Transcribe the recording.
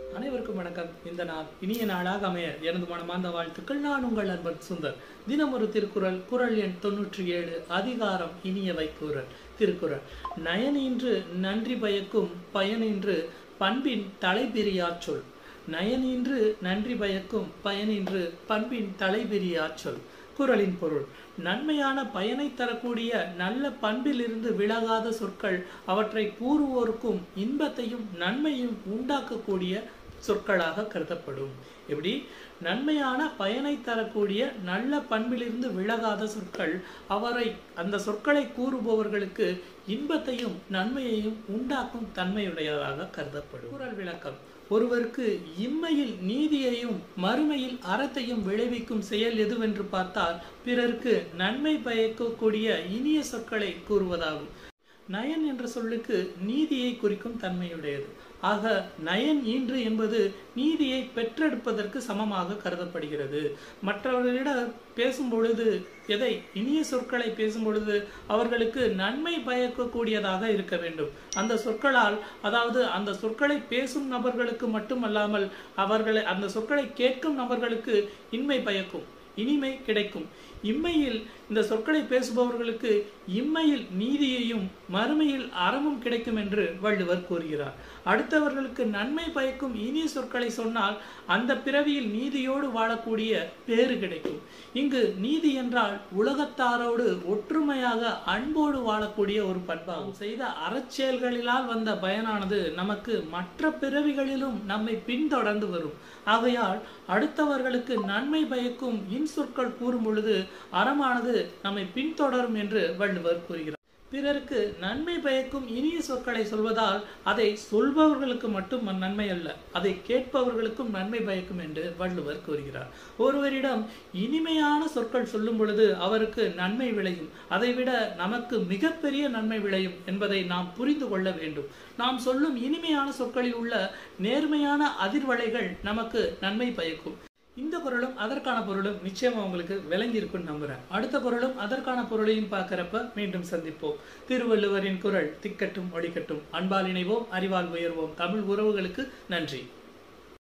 அனைவருக்கும் வணக்கம் இந்த நாள் இனிய நாளாக அமைய எனது மனமார்ந்த வாழ்த்துக்கள் நான் உங்கள் அன்பன் சுந்தர் தினம் ஒரு திருக்குறள் குறள் எண் தொன்னூற்றி ஏழு அதிகாரம் இனியவை குறள் திருக்குறள் நயனின்று நன்றி பயக்கும் பயனின்று பண்பின் தலைபிரியாச் சொல் நயனின்று நன்றி பயக்கும் பயனின்று பண்பின் தலைபிரியாச் சொல் குறளின் பொருள் நன்மையான பயனை தரக்கூடிய நல்ல பண்பிலிருந்து விலகாத சொற்கள் அவற்றை கூறுவோருக்கும் இன்பத்தையும் நன்மையும் உண்டாக்கக்கூடிய சொற்களாக கருதப்படும் எப்படி நன்மையான பயனை தரக்கூடிய நல்ல பண்பிலிருந்து விலகாத சொற்கள் அவரை அந்த சொற்களை கூறுபவர்களுக்கு இன்பத்தையும் நன்மையையும் உண்டாக்கும் தன்மையுடையதாக கருதப்படும் குறள் விளக்கம் ஒருவருக்கு இம்மையில் நீதியையும் மறுமையில் அறத்தையும் விளைவிக்கும் செயல் எதுவென்று பார்த்தால் பிறருக்கு நன்மை பயக்கக்கூடிய இனிய சொற்களை கூறுவதாகும் நயன் என்ற சொல்லுக்கு நீதியை குறிக்கும் தன்மையுடையது ஆக நயன் ஈன்று என்பது நீதியை பெற்றெடுப்பதற்கு சமமாக கருதப்படுகிறது மற்றவர்களிடம் பேசும் பொழுது எதை இனிய சொற்களை பேசும் பொழுது அவர்களுக்கு நன்மை பயக்கக்கூடியதாக இருக்க வேண்டும் அந்த சொற்களால் அதாவது அந்த சொற்களை பேசும் நபர்களுக்கு மட்டுமல்லாமல் அவர்களை அந்த சொற்களை கேட்கும் நபர்களுக்கு இன்மை பயக்கும் இனிமை கிடைக்கும் இம்மையில் இந்த சொற்களை பேசுபவர்களுக்கு இம்மையில் நீதியையும் மறுமையில் அறமும் கிடைக்கும் என்று வள்ளுவர் கூறுகிறார் அடுத்தவர்களுக்கு நன்மை பயக்கும் இனிய சொற்களை சொன்னால் அந்த பிறவியில் நீதியோடு வாழக்கூடிய பேறு கிடைக்கும் இங்கு நீதி என்றால் உலகத்தாரோடு ஒற்றுமையாக அன்போடு வாழக்கூடிய ஒரு பண்பாகும் செய்த அறச்செயல்களிலால் வந்த பயனானது நமக்கு மற்ற பிறவிகளிலும் நம்மை பின்தொடர்ந்து வரும் ஆகையால் அடுத்தவர்களுக்கு நன்மை பயக்கும் இன்சொற்கள் கூறும் பொழுது அறமானது நம்மை பின்தொடரும் என்று வள்ளுவர் கூறுகிறார் பிறருக்கு நன்மை பயக்கும் இனிய சொற்களை சொல்வதால் அதை சொல்பவர்களுக்கு மட்டும் நன்மை அல்ல அதை கேட்பவர்களுக்கும் நன்மை பயக்கும் என்று வள்ளுவர் கூறுகிறார் ஒருவரிடம் இனிமையான சொற்கள் சொல்லும் பொழுது அவருக்கு நன்மை விளையும் அதைவிட நமக்கு மிகப்பெரிய நன்மை விளையும் என்பதை நாம் புரிந்து கொள்ள வேண்டும் நாம் சொல்லும் இனிமையான சொற்களில் உள்ள நேர்மையான அதிர்வலைகள் நமக்கு நன்மை பயக்கும் இந்த குரலும் அதற்கான பொருளும் நிச்சயமா உங்களுக்கு விளங்கி இருக்கும்னு நம்புறேன் அடுத்த குரலும் அதற்கான பொருளையும் பார்க்கிறப்ப மீண்டும் சந்திப்போம் திருவள்ளுவரின் குரல் திக்கட்டும் ஒழிக்கட்டும் அன்பால் இணைவோம் அறிவால் உயர்வோம் தமிழ் உறவுகளுக்கு நன்றி